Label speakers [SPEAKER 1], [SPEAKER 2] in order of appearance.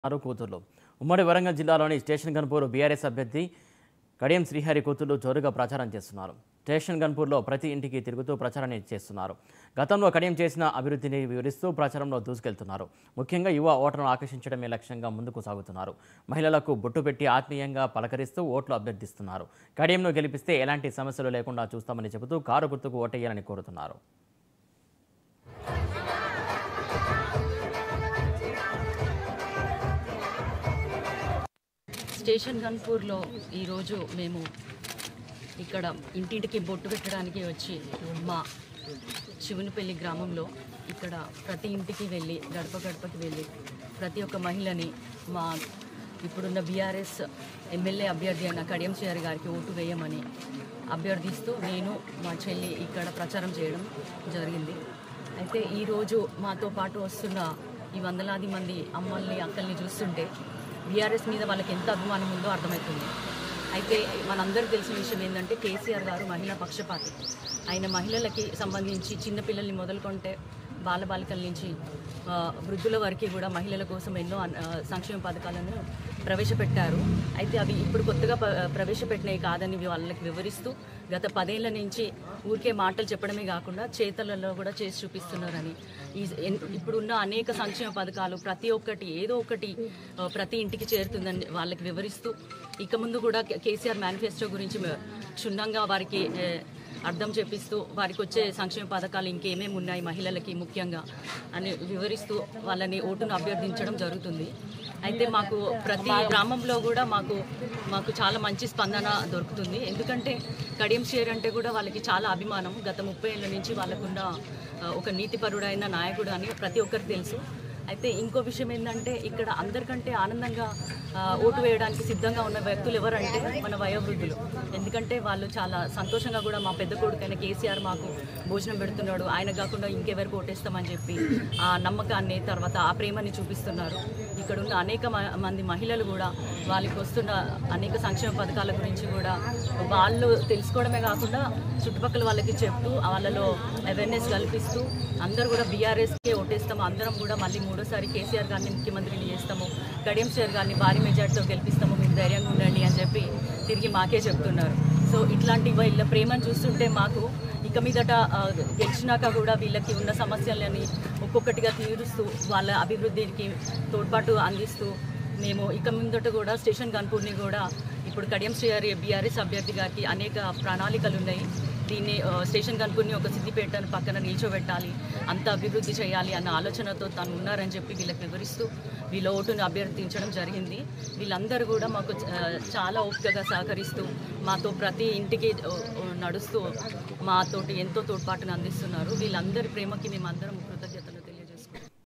[SPEAKER 1] ఆరు కూతుర్లు ఉమ్మడి వరంగల్ జిల్లాలోని స్టేషన్ గన్పూర్ బీఆర్ఎస్ అభ్యర్థి కడియం శ్రీహరి కూతుర్లు జోరుగా ప్రచారం చేస్తున్నారు స్టేషన్ గన్పూర్లో ప్రతి ఇంటికి తిరుగుతూ ప్రచారాన్ని చేస్తున్నారు గతంలో కడియం చేసిన అభివృద్ధిని వివరిస్తూ ప్రచారంలో దూసుకెళ్తున్నారు ముఖ్యంగా యువ ఓటర్ను ఆకర్షించడమే లక్ష్యంగా ముందుకు సాగుతున్నారు మహిళలకు బొట్టు పెట్టి ఆత్మీయంగా పలకరిస్తూ ఓట్లు అభ్యర్థిస్తున్నారు కడియంను గెలిపిస్తే ఎలాంటి సమస్యలు లేకుండా చూస్తామని చెబుతూ కారు గుర్తుకు ఓటేయాలని కోరుతున్నారు
[SPEAKER 2] స్టేషన్ గన్పూర్లో ఈరోజు మేము ఇక్కడ ఇంటింటికి బొట్టు పెట్టడానికి వచ్చి మా శివునిపల్లి గ్రామంలో ఇక్కడ ప్రతి ఇంటికి వెళ్ళి గడప గడపకి వెళ్ళి ప్రతి ఒక్క మహిళని మా ఇప్పుడున్న బీఆర్ఎస్ ఎమ్మెల్యే అభ్యర్థి అయిన కడియం శ్రీహరి గారికి ఓటు వేయమని అభ్యర్థిస్తూ నేను మా చెల్లి ఇక్కడ ప్రచారం చేయడం జరిగింది అయితే ఈరోజు మాతో పాటు వస్తున్న ఈ వందలాది మంది అమ్మల్ని అక్కల్ని చూస్తుంటే బీఆర్ఎస్ మీద వాళ్ళకి ఎంత అభిమానం ఉందో అర్థమవుతుంది అయితే మనందరికీ తెలిసిన విషయం ఏంటంటే కేసీఆర్ గారు మహిళా పక్షపాతి ఆయన మహిళలకి సంబంధించి చిన్నపిల్లల్ని మొదలుకొంటే బాలబాలికల నుంచి ఆ, వృద్ధుల వరకు కూడా మహిళల కోసం ఎన్నో అన్- ఆ, సంక్షేమ పథకాలను ప్రవేశపెట్టారు అయితే అవి ఇప్పుడు కొత్తగా ప- ప్రవేశపెట్టినవి కాదని వాళ్ళకి వివరిస్తూ గత పదేళ్ల నుంచి ఊరికే మాటలు చెప్పడమే కాకుండా చేతలలో కూడా చేసి చూపిస్తున్నారని ఈ ఎన్- ఇప్పుడున్న అనేక సంక్షేమ పథకాలు ప్రతి ఒక్కటి ఏదో ఒకటి ఆ, ప్రతి ఇంటికి చేరుతుందని వాళ్ళకి వివరిస్తూ ఇక ముందు కూడా కే- కేసీఆర్ మేనిఫెస్టో గురించి మ- క్షుణ్ణంగా వారికి ఏ, అర్థం చెప్పిస్తూ వారికి వచ్చే సంక్షేమ పథకాలు ఇంకేమేమి ఉన్నాయి మహిళలకి ముఖ్యంగా అని వివరిస్తూ వాళ్ళని ఓటును అభ్యర్థించడం జరుగుతుంది అయితే మాకు ప్రతి గ్రామంలో కూడా మాకు మాకు చాలా మంచి స్పందన దొరుకుతుంది ఎందుకంటే కడియం షేర్ అంటే కూడా వాళ్ళకి చాలా అభిమానం గత ముప్పై ఏళ్ళ నుంచి వాళ్ళకున్న ఆ, ఒక నీతిపరుడైన నాయకుడు అని ప్రతి ఒక్కరికి తెలుసు అయితే ఇంకో విషయం ఏంటంటే ఇక్కడ అందరికంటే ఆనందంగా ఆ, ఓటు వేయడానికి సిద్ధంగా ఉన్న వ్యక్తులు ఎవరంటే మన వయోవృద్ధులు ఎందుకంటే వాళ్ళు చాలా సంతోషంగా కూడా మా పెద్ద కొడుకైన కేసీఆర్ మాకు భోజనం పెడుతున్నాడు ఆయన కాకుండా ఇంకెవరికి ఓటేస్తామని చెప్పి ఆ నమ్మకాన్ని తర్వాత ఆ ప్రేమని చూపిస్తున్నారు ఇక్కడ ఉన్న అనేక మ- మంది మహిళలు కూడా వాళ్ళకి వస్తున్న అనేక సంక్షేమ పథకాల గురించి కూడా వాళ్ళు తెలుసుకోవడమే కాకుండా చుట్టుపక్కల వాళ్ళకి చెప్తూ వాళ్ళలో అవేర్నెస్ కల్పిస్తూ అందరూ కూడా బీఆర్ఎస్కే ఓటేస్తాము అందరం కూడా మళ్ళీ మూడోసారి కేసీఆర్ గారిని ముఖ్యమంత్రిని చేస్తాము కడియం సార్ గారిని భారీ మెజార్టీతో గెలిపిస్తాము మీరు ధైర్యంగా ఉండండి అని చెప్పి తిరిగి మాకే చెప్తున్నారు సో ఇట్లాంటి వీళ్ళ ప్రేమను చూస్తుంటే మాకు ఇక మీదట ఆ, గెలిచినాక కూడా వీళ్ళకి ఉన్న సమస్యలని ఒక్కొక్కటిగా తీరుస్తూ వాళ్ళ అభివృద్ధికి తోడ్పాటు అందిస్తూ మేము ఇక ముందట కూడా స్టేషన్ గన్పూర్ని కూడా ఇప్పుడు కడియం శ్రీహరి బీఆర్ఎస్ అభ్యర్థి గారికి అనేక ప్రణాళికలు ఉన్నాయి దీన్ని ఆ, స్టేషన్ గన్పూర్ని ఒక సిద్దిపేటను పక్కన నిల్చోబెట్టాలి అంత అభివృద్ధి చేయాలి అన్న ఆలోచనతో తను ఉన్నారని చెప్పి వీళ్ళకి వివరిస్తూ వీళ్ళ ఓటును అభ్యర్థించడం జరిగింది వీళ్ళందరూ కూడా మాకు ఆ, చాలా ఓపికగా సహకరిస్తూ మాతో ప్రతి ఇంటికి ఓ, ఓ, నడుస్తూ మాతోటి ఎంతో తోడ్పాటును అందిస్తున్నారు వీళ్ళందరి ప్రేమకి మేమందరం కృతజ్ఞత